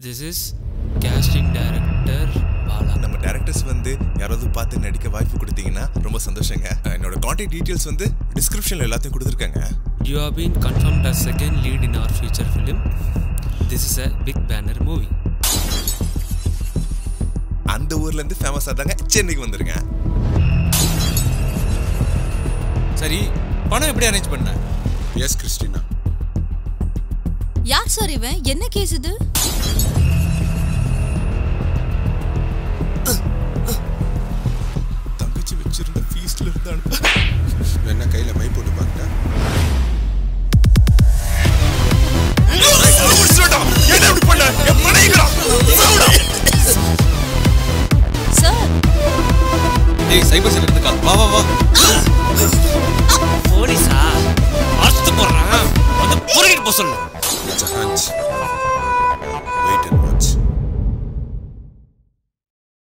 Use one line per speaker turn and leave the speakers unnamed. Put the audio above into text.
This is casting director Bala
நம்ம directors வந்து யாராவது பார்த்து நடிக்க வாய்ப்பு கொடுத்தீங்கன்னா ரொம்ப சந்தோஷங்க அஹ் என்னோட கான்டாக்ட் டீட்டெயில்ஸ் வந்து டிஸ்கிரிப்ஷன்ல எல்லாத்தையும் கொடுத்துருக்காங்க
You have been confirmed as second lead in our feature film. This is a big banner movie.
அந்த ஊர்ல இருந்து ஃபேமஸ் ஆதாங்க சென்னைக்கு வந்துருங்க
சரி பணம் எப்படி அரேஞ்ச் பண்ண
எஸ் கிறிஸ்டினா
யார் சார் இவன் என்ன கேஸ் இது
தங்கச்சி வச்சிருந்த ஃபீஸ்ல இருந்து அனுப்ப
வேணா கையில மை போட்டு பார்க்கட்டா
என்ன இப்படி பண்ண என் மனைவிடா
சார்
ஏய் சைபர் செல் இருந்து கால் வா வா வா